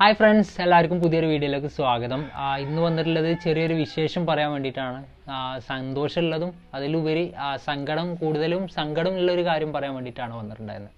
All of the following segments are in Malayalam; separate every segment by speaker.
Speaker 1: ഹായ് ഫ്രണ്ട്സ് എല്ലാവർക്കും പുതിയൊരു വീഡിയോയിലേക്ക് സ്വാഗതം ആ, ഇന്ന് വന്നിട്ടുള്ളത് ചെറിയൊരു വിശേഷം പറയാൻ വേണ്ടിയിട്ടാണ് ആ, സന്തോഷമുള്ളതും അതിലുപരി ആ, സങ്കടം കൂടുതലും സങ്കടം ഉള്ള ഒരു കാര്യം പറയാൻ വേണ്ടിയിട്ടാണ് വന്നിട്ടുണ്ടായിരുന്നത്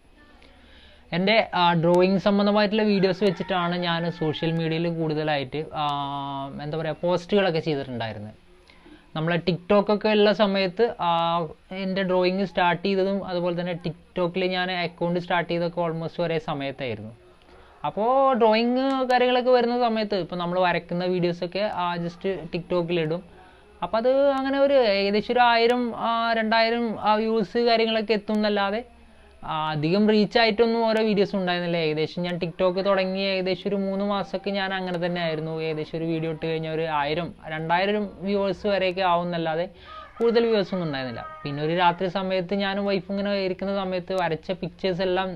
Speaker 1: എൻ്റെ ഡ്രോയിങ് സംബന്ധമായിട്ടുള്ള വീഡിയോസ് വെച്ചിട്ടാണ് ഞാൻ സോഷ്യൽ മീഡിയയിൽ കൂടുതലായിട്ട് ആ, എന്താ പറയുക പോസ്റ്റുകളൊക്കെ ചെയ്തിട്ടുണ്ടായിരുന്നത് നമ്മളെ ടിക്ടോക്കൊക്കെ ഉള്ള സമയത്ത് ആ, എൻ്റെ ഡ്രോയിങ് സ്റ്റാർട്ട് ചെയ്തതും അതുപോലെ തന്നെ ടിക്ടോക്കിൽ ഞാൻ അക്കൗണ്ട് സ്റ്റാർട്ട് ചെയ്തൊക്കെ ഓൾമോസ്റ്റ് ഒരേ സമയത്തായിരുന്നു അപ്പോൾ ഡ്രോയിങ് കാര്യങ്ങളൊക്കെ വരുന്ന സമയത്ത് ഇപ്പോൾ നമ്മൾ വരയ്ക്കുന്ന വീഡിയോസൊക്കെ ജസ്റ്റ് ടിക്ടോക്കിലിടും അപ്പോൾ അത് അങ്ങനെ ഒരു ഏകദേശം ഒരു ആയിരം ആ, രണ്ടായിരം വ്യൂസ് കാര്യങ്ങളൊക്കെ എത്തും എന്നല്ലാതെ ആ, അധികം റീച്ച് ആയിട്ടൊന്നും ഓരോ വീഡിയോസ് ഉണ്ടായിരുന്നില്ല ഏകദേശം ഞാൻ ടിക്ടോക്ക് തുടങ്ങി ഏകദേശം ഒരു മൂന്ന് മാസമൊക്കെ ഞാൻ അങ്ങനെ തന്നെ ആയിരുന്നു ഏകദേശം ഒരു വീഡിയോ ഇട്ട് കഴിഞ്ഞാൽ ഒരു ആയിരം രണ്ടായിരം വ്യൂവേഴ്സ് വരെയൊക്കെ ആവുന്നല്ലാതെ കൂടുതൽ വ്യൂവേഴ്സ് ഒന്നും ഉണ്ടായിരുന്നില്ല പിന്നെ ഒരു രാത്രി സമയത്ത് ഞാനും വൈഫും ഇങ്ങനെ ഇരിക്കുന്ന സമയത്ത് വരച്ച പിക്ചേഴ്സ് എല്ലാം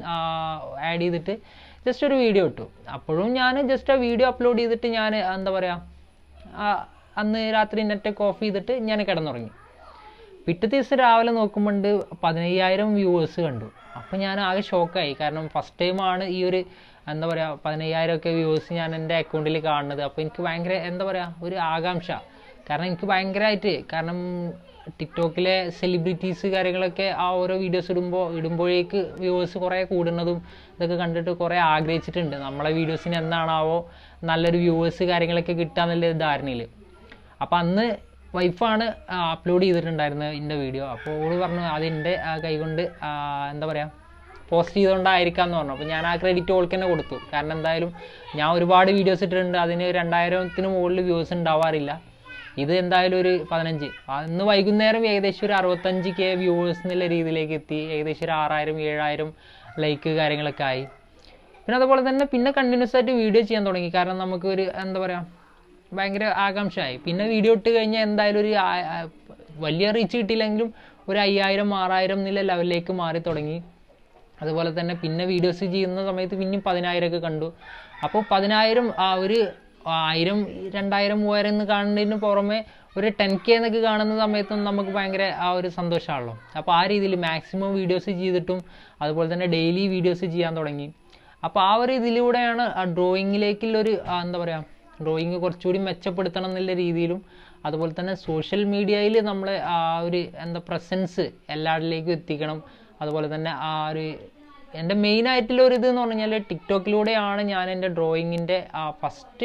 Speaker 1: ആഡ് ചെയ്തിട്ട് ജസ്റ്റ് ഒരു വീഡിയോ ഇട്ടു അപ്പോഴും ഞാൻ ജസ്റ്റ് ആ വീഡിയോ അപ്ലോഡ് ചെയ്തിട്ട് ഞാൻ എന്താ പറയുക അന്ന് രാത്രി നെറ്റൊക്കെ ഓഫ് ചെയ്തിട്ട് ഞാൻ കിടന്നുറങ്ങി പിറ്റേ ദിവസം രാവിലെ നോക്കുമ്പോണ്ട് പതിനയ്യായിരം വ്യൂവേഴ്സ് കണ്ടു അപ്പോൾ ഞാൻ ആകെ ഷോക്കായി കാരണം ഫസ്റ്റ് ടൈമാണ് ഈ ഒരു എന്താ പറയുക പതിനയ്യായിരം ഒക്കെ വ്യൂവേഴ്സ് ഞാൻ എൻ്റെ അക്കൗണ്ടിൽ കാണുന്നത് അപ്പോൾ എനിക്ക് ഭയങ്കര എന്താ പറയുക ഒരു ആകാംക്ഷ കാരണം എനിക്ക് ഭയങ്കരമായിട്ട് കാരണം ടിക്ടോക്കിലെ സെലിബ്രിറ്റീസ് കാര്യങ്ങളൊക്കെ ആ ഓരോ വീഡിയോസ് ഇടുമ്പോൾ ഇടുമ്പോഴേക്ക് വ്യൂവേഴ്സ് കുറേ കൂടുന്നതും ഇതൊക്കെ കണ്ടിട്ട് കുറേ ആഗ്രഹിച്ചിട്ടുണ്ട് നമ്മളെ വീഡിയോസിന് എന്താണാവോ നല്ലൊരു വ്യൂവേഴ്സ് കാര്യങ്ങളൊക്കെ കിട്ടുക എന്നുള്ള ധാരണയിൽ അപ്പോൾ അന്ന് വൈഫാണ് അപ്ലോഡ് ചെയ്തിട്ടുണ്ടായിരുന്നത് എൻ്റെ വീഡിയോ അപ്പോൾ ഓള് പറഞ്ഞു അതിൻ്റെ കൈകൊണ്ട് ആ, എന്താ പറയുക പോസ്റ്റ് ചെയ്തുകൊണ്ടായിരിക്കാം എന്ന് പറഞ്ഞു അപ്പോൾ ഞാൻ ആ ക്രെഡിറ്റ് ഓൾക്ക് തന്നെ കൊടുത്തു കാരണം എന്തായാലും ഞാൻ ഒരുപാട് വീഡിയോസ് ഇട്ടിട്ടുണ്ട് അതിന് രണ്ടായിരത്തിന് മുകളിൽ വ്യൂസ് ഉണ്ടാവാറില്ല ഇത് എന്തായാലും ഒരു പതിനഞ്ച് അന്ന് വൈകുന്നേരം ഏകദേശം ഒരു അറുപത്തഞ്ച് കെ വ്യൂവേഴ്സ് എന്നുള്ള രീതിയിലേക്ക് എത്തി ഏകദേശം ഒരു ആറായിരം ഏഴായിരം ലൈക്ക് കാര്യങ്ങളൊക്കെ ആയി പിന്നെ അതുപോലെ തന്നെ പിന്നെ കണ്ടിന്യൂസ് ആയിട്ട് വീഡിയോ ചെയ്യാൻ തുടങ്ങി കാരണം നമുക്ക് ഒരു എന്താ പറയുക ഭയങ്കര ആകാംക്ഷയായി പിന്നെ വീഡിയോ ഇട്ട് കഴിഞ്ഞാൽ എന്തായാലും ഒരു ആ- ആ- വലിയ റീച്ച് കിട്ടിയില്ലെങ്കിലും ഒരു അയ്യായിരം ആറായിരം എന്നുള്ള ലെവലിലേക്ക് മാറി തുടങ്ങി അതുപോലെ തന്നെ പിന്നെ വീഡിയോസ് ചെയ്യുന്ന സമയത്ത് പിന്നെയും പതിനായിരം ഒക്കെ കണ്ടു അപ്പോൾ പതിനായിരം ആ ഒരു ആയിരം രണ്ടായിരം മൂവായിരം എന്ന് കാണുന്നതിന് പുറമെ ഒരു ടെൻ കെ എന്നൊക്കെ കാണുന്ന സമയത്തും നമുക്ക് ഭയങ്കര ആ ഒരു സന്തോഷമാണല്ലോ അപ്പോൾ ആ രീതിയിൽ മാക്സിമം വീഡിയോസ് ചെയ്തിട്ടും അതുപോലെ തന്നെ ഡെയിലി വീഡിയോസ് ചെയ്യാൻ തുടങ്ങി അപ്പോൾ ആ ഒരു ഇതിലൂടെയാണ് ആ ഡ്രോയിങ്ങിലേക്കുള്ളൊരു ആ, എന്താ പറയുക ഡ്രോയിങ് കുറച്ചുകൂടി മെച്ചപ്പെടുത്തണം എന്നുള്ള രീതിയിലും അതുപോലെ തന്നെ സോഷ്യൽ മീഡിയയിൽ നമ്മളെ ആ ഒരു എന്താ പ്രസൻസ് എല്ലാവരിലേക്കും എത്തിക്കണം അതുപോലെ തന്നെ ആ ഒരു എൻ്റെ മെയിൻ ആയിട്ടുള്ള ഒരു ഇത് എന്ന് പറഞ്ഞാൽ ടിക്ടോക്കിലൂടെയാണ് ഞാൻ എൻ്റെ ഡ്രോയിങ്ങിൻ്റെ ഫസ്റ്റ്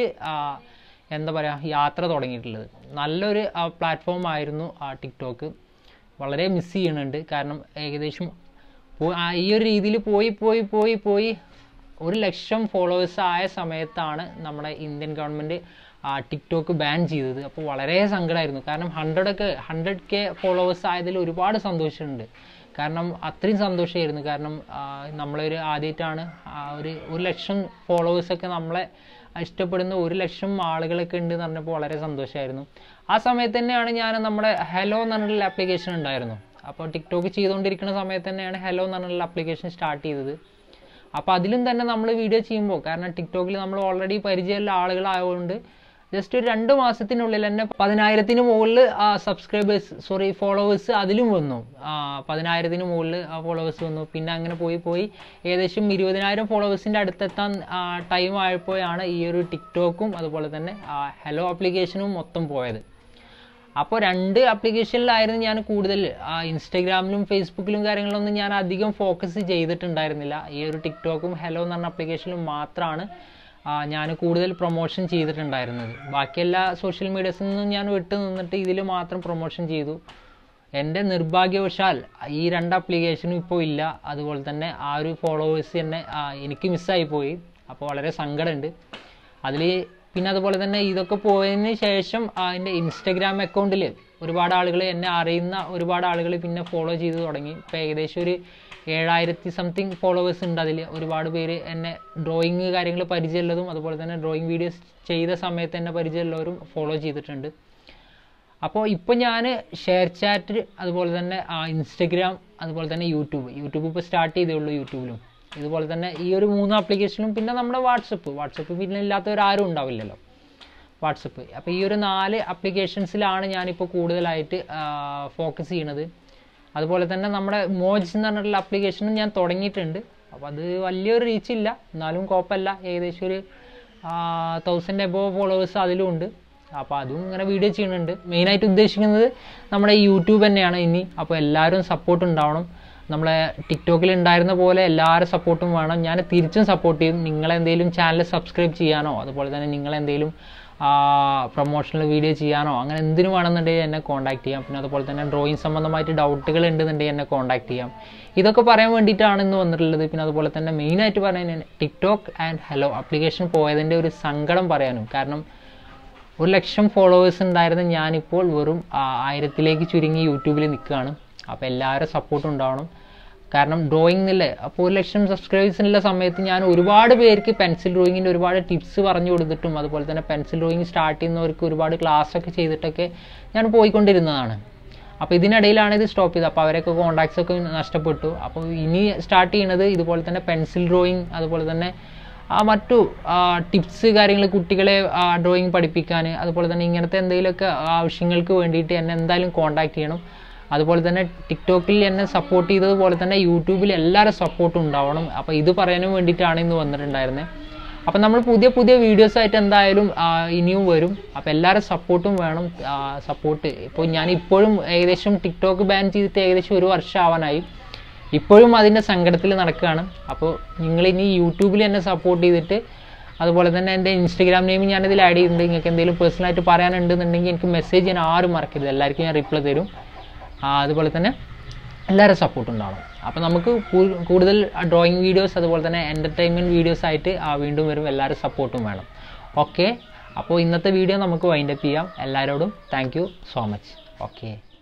Speaker 1: എന്താ പറയുക യാത്ര തുടങ്ങിയിട്ടുള്ളത് നല്ലൊരു പ്ലാറ്റ്ഫോം ആയിരുന്നു ആ ടിക്ടോക്ക് വളരെ മിസ് ചെയ്യുന്നുണ്ട് കാരണം ഏകദേശം പോ- ആ ഈ ഒരു രീതിയിൽ പോയി പോയി പോയി പോയി ഒരു ലക്ഷം ഫോളോവേഴ്സ് ആയ സമയത്താണ് നമ്മുടെ ഇന്ത്യൻ ഗവൺമെൻറ് ടിക്ടോക്ക് ബാൻ ചെയ്തത് അപ്പോൾ വളരെ സങ്കടമായിരുന്നു കാരണം ഹൺഡ്രഡ് ഒക്കെ ഹൺഡ്രഡ് കെ ഫോളോവേഴ്സ് ആയതിൽ ഒരുപാട് സന്തോഷമുണ്ട് കാരണം അത്രയും സന്തോഷമായിരുന്നു കാരണം ആ, നമ്മളൊരു ആദ്യമായിട്ടാണ് ആ ഒരു ഒരു ലക്ഷം ഫോളോവേഴ്സൊക്കെ നമ്മളെ ഇഷ്ടപ്പെടുന്ന ഒരു ലക്ഷം ആളുകളൊക്കെ ഉണ്ട് എന്ന് പറഞ്ഞപ്പോൾ വളരെ സന്തോഷമായിരുന്നു ആ സമയത്ത് തന്നെയാണ് ഞാൻ നമ്മുടെ ഹലോ എന്ന് പറഞ്ഞിട്ടുള്ള ആപ്ലിക്കേഷൻ ഉണ്ടായിരുന്നു അപ്പോൾ ടിക്ടോക്ക് ചെയ്തുകൊണ്ടിരിക്കുന്ന സമയത്ത് തന്നെയാണ് ഹലോ എന്ന് പറഞ്ഞിട്ടുള്ള ആപ്ലിക്കേഷൻ സ്റ്റാർട്ട് ചെയ്തത് അപ്പോൾ അതിലും തന്നെ നമ്മൾ വീഡിയോ ചെയ്യുമ്പോൾ കാരണം ടിക്ടോക്കിൽ നമ്മൾ ഓൾറെഡി പരിചയമുള്ള ആളുകളായതുകൊണ്ട് ജസ്റ്റ് ഒരു രണ്ട് മാസത്തിനുള്ളിൽ തന്നെ പതിനായിരത്തിന് മുകളിൽ സബ്സ്ക്രൈബേഴ്സ് സോറി ഫോളോവേഴ്സ് അതിലും വന്നു ആ, പതിനായിരത്തിന് മുകളിൽ ഫോളോവേഴ്സ് വന്നു പിന്നെ അങ്ങനെ പോയി പോയി ഏകദേശം ഇരുപതിനായിരം ഫോളോവേഴ്സിൻ്റെ അടുത്തെത്താൻ ടൈം ആയപ്പോഴാണ് ഈ ഒരു ടിക്ടോക്കും അതുപോലെ തന്നെ ഹലോ ആപ്ലിക്കേഷനും മൊത്തം പോയത് അപ്പോൾ രണ്ട് ആപ്ലിക്കേഷനിലായിരുന്നു ഞാൻ കൂടുതൽ ആ, ഇൻസ്റ്റഗ്രാമിലും ഫേസ്ബുക്കിലും കാര്യങ്ങളൊന്നും ഞാൻ അധികം ഫോക്കസ് ചെയ്തിട്ടുണ്ടായിരുന്നില്ല ഈ ഒരു ടിക്ടോക്കും ഹലോ എന്ന് പറഞ്ഞ ആപ്ലിക്കേഷനിലും മാത്രമാണ് ഞാൻ കൂടുതൽ പ്രൊമോഷൻ ചെയ്തിട്ടുണ്ടായിരുന്നത് ബാക്കി എല്ലാ സോഷ്യൽ മീഡിയസിൽ നിന്നും ഞാൻ വിട്ടു നിന്നിട്ട് ഇതിൽ മാത്രം പ്രൊമോഷൻ ചെയ്തു എൻ്റെ നിർഭാഗ്യവശാൽ ഈ രണ്ട് ആപ്ലിക്കേഷനും ഇപ്പോൾ ഇല്ല അതുപോലെ തന്നെ ആ ഒരു ഫോളോവേഴ്സ് തന്നെ ആ, എനിക്ക് മിസ്സായി പോയി അപ്പോൾ വളരെ സങ്കടമുണ്ട് അതിൽ പിന്നെ അതുപോലെ തന്നെ ഇതൊക്കെ പോയതിന് ശേഷം എൻ്റെ ഇൻസ്റ്റഗ്രാം അക്കൗണ്ടിൽ ഒരുപാട് ആളുകൾ എന്നെ അറിയുന്ന ഒരുപാട് ആളുകൾ പിന്നെ ഫോളോ ചെയ്ത് തുടങ്ങി ഇപ്പോൾ ഏകദേശം ഒരു ഏഴായിരത്തി സംതിങ് ഫോളോവേഴ്സ് ഉണ്ട് അതിൽ ഒരുപാട് പേര് എന്നെ ഡ്രോയിങ് കാര്യങ്ങൾ പരിചയമുള്ളതും അതുപോലെ തന്നെ ഡ്രോയിങ് വീഡിയോസ് ചെയ്ത സമയത്ത് എന്നെ പരിചയമുള്ളവരും ഫോളോ ചെയ്തിട്ടുണ്ട് അപ്പോൾ ഇപ്പോൾ ഞാൻ ഷെയർ ചാറ്റ് അതുപോലെ തന്നെ ഇൻസ്റ്റഗ്രാം അതുപോലെ തന്നെ യൂട്യൂബ് യൂട്യൂബ് ഇപ്പോൾ സ്റ്റാർട്ട് ചെയ്തേ ഉള്ളൂ യൂട്യൂബിലും ഇതുപോലെ തന്നെ ഈ ഒരു മൂന്ന് ആപ്ലിക്കേഷനും പിന്നെ നമ്മുടെ വാട്സപ്പ് വാട്സപ്പ് പിന്നെ ഇല്ലാത്തവരാരും ഉണ്ടാവില്ലല്ലോ വാട്സപ്പ് അപ്പോൾ ഈ ഒരു നാല് ആപ്ലിക്കേഷൻസിലാണ് ഞാനിപ്പോൾ കൂടുതലായിട്ട് ഫോക്കസ് ചെയ്യണത് അതുപോലെ തന്നെ നമ്മുടെ മോജ് എന്ന് പറഞ്ഞിട്ടുള്ള ആപ്ലിക്കേഷനും ഞാൻ തുടങ്ങിയിട്ടുണ്ട് അപ്പോൾ അത് വലിയൊരു റീച്ച് ഇല്ല എന്നാലും കുഴപ്പമില്ല ഏകദേശം ഒരു തൗസൻഡ് എബോ ഫോളോവേഴ്സ് അതിലും ഉണ്ട് അപ്പോൾ അതും ഇങ്ങനെ വീഡിയോ ചെയ്യുന്നുണ്ട് മെയിനായിട്ട് ഉദ്ദേശിക്കുന്നത് നമ്മുടെ ഈ യൂട്യൂബ് തന്നെയാണ് ഇനി അപ്പോൾ എല്ലാവരും സപ്പോർട്ട് ഉണ്ടാവണം നമ്മളെ ടിക്ടോക്കിൽ ഉണ്ടായിരുന്ന പോലെ എല്ലാവരും സപ്പോർട്ടും വേണം ഞാൻ തിരിച്ചും സപ്പോർട്ട് ചെയ്യും നിങ്ങളെന്തെങ്കിലും ചാനൽ സബ്സ്ക്രൈബ് ചെയ്യാനോ അതുപോലെ തന്നെ നിങ്ങളെന്തെങ്കിലും പ്രൊമോഷണൽ വീഡിയോ ചെയ്യാനോ അങ്ങനെ എന്തിനു വേണമെന്നുണ്ടെങ്കിൽ എന്നെ കോൺടാക്ട് ചെയ്യാം പിന്നെ അതുപോലെ തന്നെ ഡ്രോയിങ് സംബന്ധമായിട്ട് ഡൗട്ടുകൾ ഉണ്ടെന്നുണ്ടെങ്കിൽ എന്നെ കോൺടാക്ട് ചെയ്യാം ഇതൊക്കെ പറയാൻ വേണ്ടിയിട്ടാണ് ഇന്ന് വന്നിട്ടുള്ളത് പിന്നെ അതുപോലെ തന്നെ മെയിനായിട്ട് പറയാൻ ടിക്ടോക്ക് ആൻഡ് ഹലോ ആപ്ലിക്കേഷൻ പോയതിൻ്റെ ഒരു സങ്കടം പറയാനും കാരണം ഒരു ലക്ഷം ഫോളോവേഴ്സ് ഉണ്ടായിരുന്ന ഞാനിപ്പോൾ വെറും ആ, ആയിരത്തിലേക്ക് ചുരുങ്ങി യൂട്യൂബിൽ നിൽക്കുകയാണ് അപ്പോൾ എല്ലാവരും സപ്പോർട്ട് ഉണ്ടാവണം കാരണം ഡ്രോയിങ് എന്നില്ലേ അപ്പോൾ ഒരു ലക്ഷം സബ്സ്ക്രൈബേഴ്സിനുള്ള സമയത്ത് ഞാൻ ഒരുപാട് പേർക്ക് പെൻസിൽ ഡ്രോയിങ്ങിൻ്റെ ഒരുപാട് ടിപ്സ് പറഞ്ഞു കൊടുത്തിട്ടും അതുപോലെ തന്നെ പെൻസിൽ ഡ്രോയിങ് സ്റ്റാർട്ട് ചെയ്യുന്നവർക്ക് ഒരുപാട് ക്ലാസ് ഒക്കെ ചെയ്തിട്ടൊക്കെ ഞാൻ പോയിക്കൊണ്ടിരുന്നതാണ് അപ്പോൾ ഇതിനിടയിലാണ് ഇത് സ്റ്റോപ്പ് ചെയ്തത് അപ്പോൾ അവരൊക്കെ കോൺടാക്ട്സ് ഒക്കെ നഷ്ടപ്പെട്ടു അപ്പോൾ ഇനി സ്റ്റാർട്ട് ചെയ്യുന്നത് ഇതുപോലെ തന്നെ പെൻസിൽ ഡ്രോയിങ് അതുപോലെ തന്നെ ആ മറ്റു ടിപ്സ് കാര്യങ്ങൾ കുട്ടികളെ ഡ്രോയിങ് പഠിപ്പിക്കാൻ അതുപോലെ തന്നെ ഇങ്ങനത്തെ എന്തെങ്കിലുമൊക്കെ ആവശ്യങ്ങൾക്ക് വേണ്ടിയിട്ട് എന്നെ എന്തായാലും കോൺടാക്ട് ചെയ്യണം അതുപോലെ തന്നെ ടിക്ടോക്കിൽ എന്നെ സപ്പോർട്ട് ചെയ്തതുപോലെ തന്നെ യൂട്യൂബിൽ എല്ലാവരും സപ്പോർട്ടും ഉണ്ടാവണം അപ്പോൾ ഇത് പറയാനും വേണ്ടിയിട്ടാണ് ഇന്ന് വന്നിട്ടുണ്ടായിരുന്നത് അപ്പം നമ്മൾ പുതിയ പുതിയ വീഡിയോസ് ആയിട്ട് എന്തായാലും ആ, ഇനിയും വരും അപ്പോൾ എല്ലാവരും സപ്പോർട്ടും വേണം സപ്പോർട്ട് ഇപ്പോൾ ഞാൻ ഇപ്പോഴും ഏകദേശം ടിക്ടോക്ക് ബാൻ ചെയ്തിട്ട് ഏകദേശം ഒരു വർഷം ആവാനായി ഇപ്പോഴും അതിൻ്റെ സങ്കടത്തിൽ നടക്കുകയാണ് അപ്പോൾ നിങ്ങൾ ഇനി യൂട്യൂബിൽ എന്നെ സപ്പോർട്ട് ചെയ്തിട്ട് അതുപോലെ തന്നെ എൻ്റെ ഇൻസ്റ്റഗ്രാം നെയിം ഞാനിതിൽ ആഡ് ചെയ്യുന്നുണ്ട് നിങ്ങൾക്ക് എന്തെങ്കിലും പേഴ്സണലായിട്ട് പറയാനുണ്ടെന്നുണ്ടെങ്കിൽ എനിക്ക് മെസ്സേജ് ചെയ്യാൻ ആരും മറക്കരുത് എല്ലാവർക്കും ഞാൻ റിപ്ലൈ തരും ആ, അതുപോലെ തന്നെ എല്ലാവരും സപ്പോർട്ട് ഉണ്ടാവണം അപ്പോൾ നമുക്ക് കൂ- കൂടുതൽ ഡ്രോയിങ് വീഡിയോസ് അതുപോലെ തന്നെ എൻ്റർടൈൻമെൻറ്റ് വീഡിയോസ് ആയിട്ട് ആ, വീണ്ടും വരും എല്ലാവരും സപ്പോർട്ടും വേണം ഓക്കെ അപ്പോൾ ഇന്നത്തെ വീഡിയോ നമുക്ക് വൈൻഡപ്പ് ചെയ്യാം എല്ലാവരോടും thank you so much okay